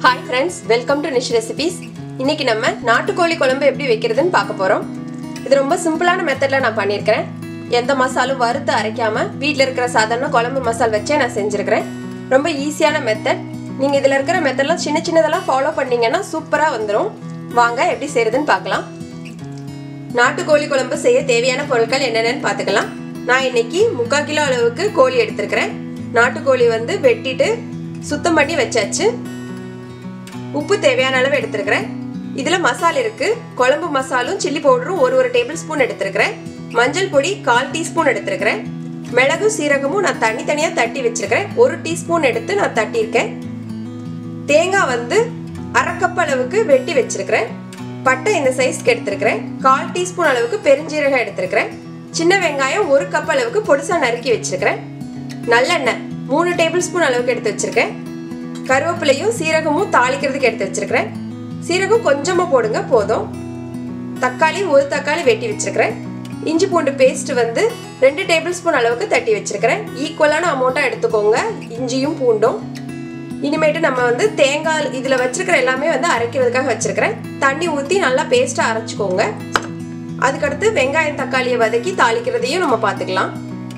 hi friends welcome to Nish recipes இன்னைக்கு நம்ம நாட்டுக்கோழி குழம்பு எப்படி வைக்கிறதுன்னு பார்க்க போகிறோம் இது ரொம்ப சிம்பிளான மெத்தடில் நான் பண்ணியிருக்கிறேன் எந்த மசாலும் வறுத்து அரைக்காம வீட்டில் இருக்கிற சாதாரண குழம்பு மசால் வச்சே நான் செஞ்சுருக்கிறேன் ரொம்ப ஈஸியான மெத்தட் நீங்கள் இதில் இருக்கிற மெத்தட்லாம் சின்ன சின்னதெல்லாம் ஃபாலோ பண்ணீங்கன்னா சூப்பராக வந்துடும் வாங்க எப்படி செய்யறதுன்னு பார்க்கலாம் நாட்டுக்கோழி குழம்பு செய்ய தேவையான பொருட்கள் என்னென்னு பார்த்துக்கலாம் நான் இன்னைக்கு முக்கால் கிலோ அளவுக்கு கோழி எடுத்திருக்கிறேன் நாட்டுக்கோழி வந்து வெட்டிட்டு சுத்தம் பண்ணி வச்சாச்சு உப்பு தேவையான அளவு எடுத்திருக்கிறேன் இதில் மசால் இருக்கு குழம்பு மசாலும் சில்லி பவுடரும் ஒரு ஒரு டேபிள் ஸ்பூன் எடுத்திருக்கிறேன் மஞ்சள் பொடி கால் டீஸ்பூன் எடுத்திருக்கிறேன் மிளகு சீரகமும் நான் தனித்தனியாக தட்டி வச்சிருக்கிறேன் ஒரு டீஸ்பூன் எடுத்து நான் தட்டியிருக்கேன் தேங்காய் வந்து அரை கப் அளவுக்கு வெட்டி வச்சிருக்கிறேன் பட்டை இந்த சைஸ்க்கு எடுத்திருக்கிறேன் கால் டீஸ்பூன் அளவுக்கு பெருஞ்சீரகம் எடுத்திருக்கிறேன் சின்ன வெங்காயம் ஒரு கப் அளவுக்கு பொடிசா நறுக்கி வச்சிருக்கிறேன் நல்லெண்ணெய் மூணு டேபிள் ஸ்பூன் அளவுக்கு எடுத்து வச்சிருக்கேன் கருவேப்பிலையும் சீரகமும் தாளிக்கிறதுக்கு எடுத்து வச்சிருக்கிறேன் சீரகம் கொஞ்சமா போடுங்க போதும் தக்காளி ஒரு தக்காளி வெட்டி வச்சிருக்கிறேன் இஞ்சி பூண்டு பேஸ்ட் வந்து ரெண்டு டேபிள் ஸ்பூன் அளவுக்கு தட்டி வச்சிருக்கிறேன் ஈக்குவலான அமௌண்ட்டாக எடுத்துக்கோங்க இஞ்சியும் பூண்டும் இனிமேட்டு நம்ம வந்து தேங்காய் இதில் வச்சிருக்கிற எல்லாமே வந்து அரைக்கிறதுக்காக வச்சிருக்கிறேன் தண்ணி ஊற்றி நல்லா பேஸ்ட்டாக அரைச்சிக்கோங்க அதுக்கடுத்து வெங்காயம் தக்காளியை வதக்கி தாளிக்கிறதையும் நம்ம பார்த்துக்கலாம்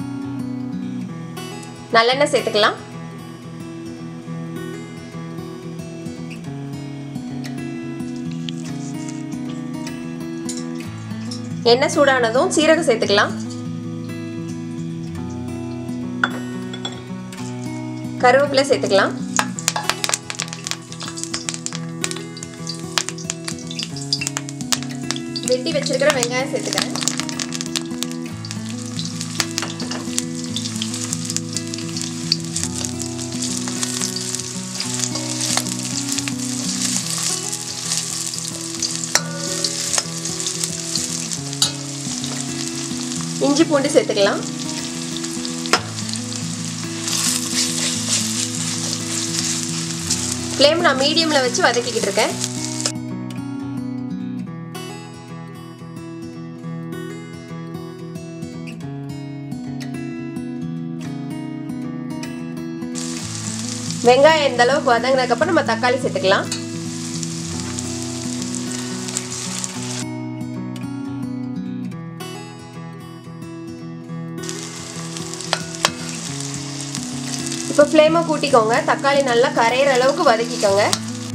நல்லெண்ணெய் சேர்த்துக்கலாம் எண்ணெய் சூடானதும் சீரகம் சேர்த்துக்கலாம் கருவேப்பிலை சேர்த்துக்கலாம் வெட்டி வச்சிருக்கிற வெங்காயம் சேர்த்துக்கிறேன் இஞ்சி பூண்டு சேர்த்துக்கலாம் ஃப்ளேம் நான் மீடியமில் வச்சு வதக்கிக்கிட்டு இருக்கேன் வெங்காயம் இந்த அளவுக்கு வதங்கினதுக்கப்புறம் நம்ம தக்காளி சேர்த்துக்கலாம் இப்போ ஃப்ளேமை கூட்டிக்கோங்க தக்காளி நல்லா கரையிற அளவுக்கு வதக்கிக்கோங்க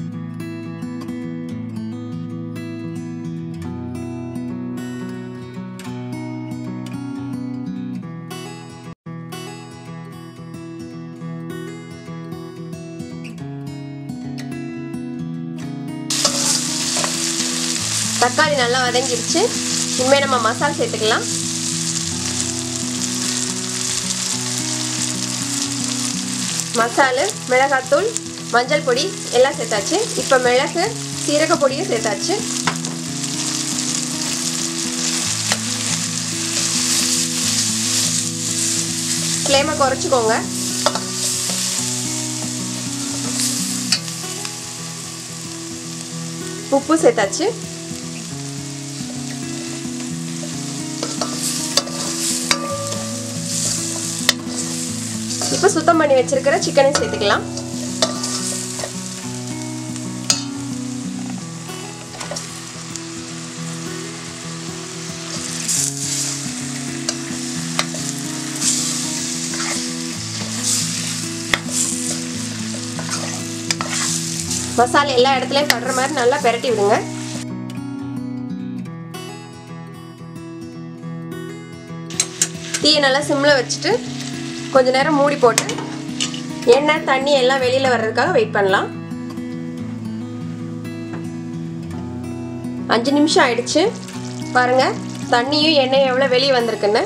தக்காளி நல்லா வதங்கிடுச்சு இனிமேல் நம்ம மசால் சேர்த்துக்கலாம் மசாலு மிளகாத்தூள் மஞ்சள் பொடி எல்லாம் சேர்த்தாச்சு இப்போ மிளகு சீரக பொடியும் சேர்த்தாச்சு ஃப்ளேமை குறைச்சிக்கோங்க உப்பு சேர்த்தாச்சு இப்போ சுத்தம் பண்ணி வச்சிருக்கிற சிக்கனை சேர்த்துக்கலாம் மசாலா எல்லா இடத்துலையும் படுற மாதிரி நல்லா பெரட்டி விடுங்க தீயை நல்லா சிம்மில் வச்சுட்டு கொஞ்ச நேரம் மூடி போட்டு எண்ணெய் தண்ணி எல்லாம் வெளியில் வர்றதுக்காக வெயிட் பண்ணலாம் அஞ்சு நிமிஷம் ஆயிடுச்சு பாருங்க தண்ணியும் எண்ணெயும் எவ்வளோ வெளியே வந்திருக்குன்னு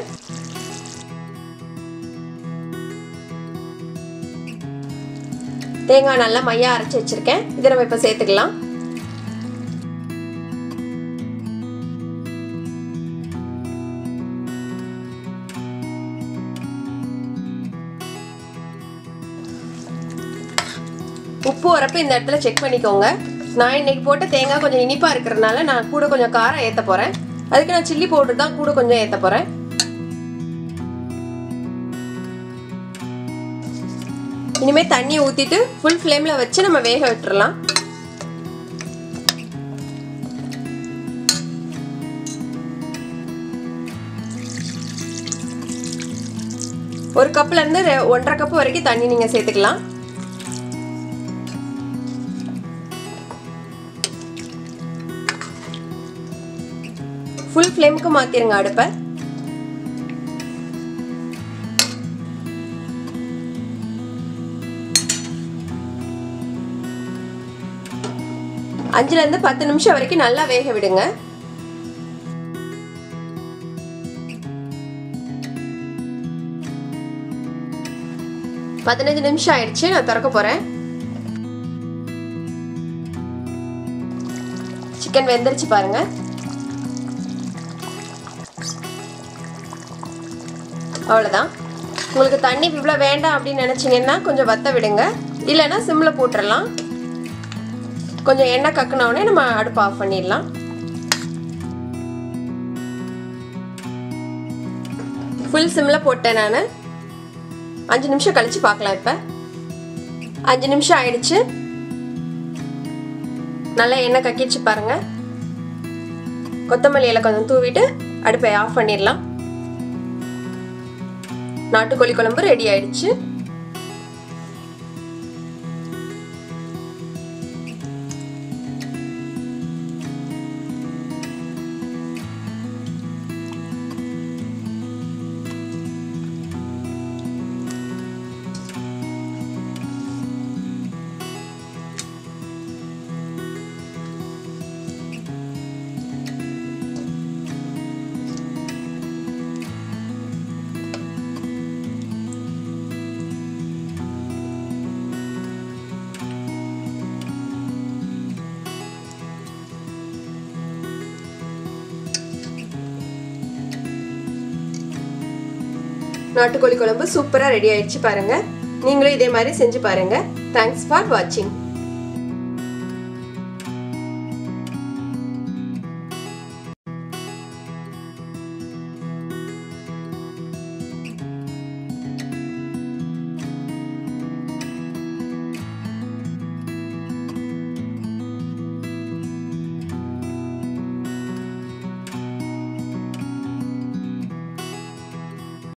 தேங்காய் நல்லா மையா அரைச்சி வச்சிருக்கேன் இதை நம்ம இப்போ சேர்த்துக்கலாம் உப்பு உரப்பு இந்த இடத்துல செக் பண்ணிக்கோங்க நான் இன்னைக்கு போட்ட தேங்காய் கொஞ்சம் இனிப்பாக இருக்கிறதுனால நான் கூட கொஞ்சம் காரம் ஏற்ற போகிறேன் அதுக்கு நான் சில்லி பவுடர் தான் கூட கொஞ்சம் ஏற்ற போகிறேன் இனிமேல் தண்ணியை ஊற்றிட்டு ஃபுல் ஃப்ளேமில் வச்சு நம்ம வேக விட்டுறலாம் ஒரு கப்ல இருந்து ஒன்றரை கப் வரைக்கும் தண்ணி நீங்க சேர்த்துக்கலாம் ஃபுல் ஃப்ளேமுக்கு மாத்திருங்க அடுப்பை அஞ்சுல இருந்து பத்து நிமிஷம் வரைக்கும் நல்லா வேக விடுங்க பதினஞ்சு நிமிஷம் ஆயிடுச்சு நான் திறக்க போறேன் சிக்கன் வெந்துருச்சு பாருங்க அவ்வளோதான் உங்களுக்கு தண்ணி இவ்வளோ வேண்டாம் அப்படின்னு நினச்சிங்கன்னா கொஞ்சம் வத்த விடுங்க இல்லைன்னா சிம்மில் போட்டுடலாம் கொஞ்சம் எண்ணெய் கக்குனவுடனே நம்ம அடுப்பு ஆஃப் பண்ணிடலாம் ஃபுல் சிம்மில் போட்டேன் நான் அஞ்சு நிமிஷம் கழிச்சு பார்க்கலாம் இப்போ அஞ்சு நிமிஷம் ஆயிடுச்சு நல்லா எண்ணெய் கக்கிடுச்சு பாருங்க கொத்தமல்லி இலை கொஞ்சம் தூவிட்டு அடுப்பை ஆஃப் பண்ணிடலாம் நாட்டுக்கோழி குழம்பு ரெடி ஆயிடுச்சு நாட்டுக்கோழி குழம்பு சூப்பராக ரெடி ஆயிடுச்சு பாருங்க நீங்களும் இதே மாதிரி செஞ்சு பாருங்க தேங்க்ஸ் ஃபார் வாட்சிங்